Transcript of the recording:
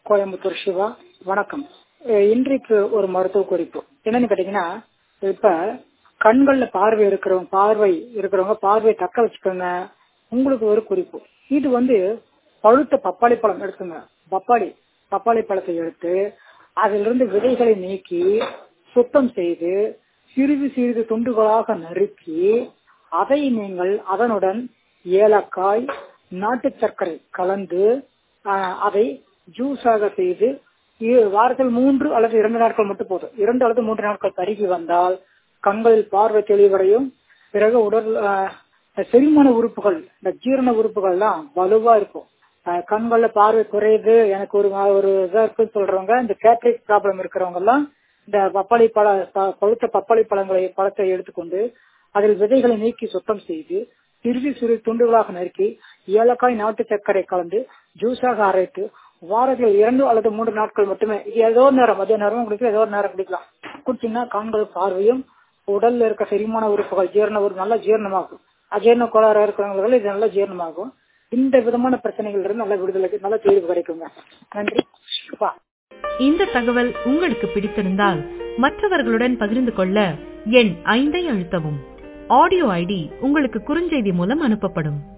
கோயம்புத்தூர் சிவா வணக்கம் அஹ் இன்றைக்கு ஒரு மருத்துவ குறிப்பு என்னன்னு கேட்டீங்கன்னா இப்ப கண்கள்ல பார்வை இருக்கிறவங்க பார்வை இருக்கிறவங்க பார்வையை தக்க வச்சுக்கோங்க உங்களுக்கு ஒரு குறிப்பு இது வந்து பழுத்த பப்பாளி பழம் எடுத்துங்க பப்பாளி பப்பாளி பழத்தை எடுத்து அதிலிருந்து விதைகளை நீக்கி சுத்தம் செய்து சிறிது சிறிது துண்டுகளாக நறுக்கி அதை நீங்கள் அதனுடன் ஏலக்காய் நாட்டு சர்க்கரை கலந்து ஆஹ், அதை ஜூஸாக செய்து இ- வாரத்தில் மூன்று அல்லது இரண்டு நாட்கள் மட்டும் போதும் இரண்டு அல்லது மூன்று நாட்கள் பருகி வந்தால் கண்களில் பார்வை தெளிவடையும் பிறகு உடல் ஆஹ், செரிமான உறுப்புகள் இந்த ஜீரண உறுப்புகள் எல்லாம் வலுவா இருக்கும் ஆஹ், கண்கள்ல பார்வை குறையுது எனக்கு ஒரு மா- ஒரு இதா இருக்குன்னு சொல்றவங்க இந்த கேட்ரிக் ப்ராப்ளம் இருக்கிறவங்க எல்லாம் இந்த பப்பாளி பழ ப- பழுத்த பப்பாளி பழங்களை பழத்தை எடுத்துக்கொண்டு அதில் விதைகளை நீக்கி சுத்தம் செய்து சிறிது சிறு துண்டுகளாக நறுக்கி ஏலக்காய் நாட்டு சர்க்கரை கலந்து ஜூஸாக அரைத்து வாரத்தில் இரண்டு அல்லது மூன்று நாட்கள் மட்டுமே இது ஏதோ ஒரு நேரம் மதிய நேரம் குடிக்கலாம் ஏதோ ஒரு நேரம் குடிக்கலாம் குடிச்சீங்கன்னா கண்கள் பார்வையும் உடல்ல இருக்க செரிமான உறுப்புகள் ஜீரண உறுப்பு நல்லா ஜீரணமாகும் அஜீரண கோளாறு இருக்கிறவங்களுக்கு இது நல்லா ஜீரணமாகும் இந்த விதமான பிரச்சனைகள் இருந்து நல்ல விடுதலைக்கு நல்ல தீர்வு கிடைக்குங்க நன்றி வா. இந்த தகவல் உங்களுக்கு பிடித்திருந்தால் மற்றவர்களுடன் பகிர்ந்து கொள்ள எண் ஐந்தை அழுத்தவும் ஆடியோ ஐடி உங்களுக்கு குறுஞ்செய்தி மூலம் அனுப்பப்படும்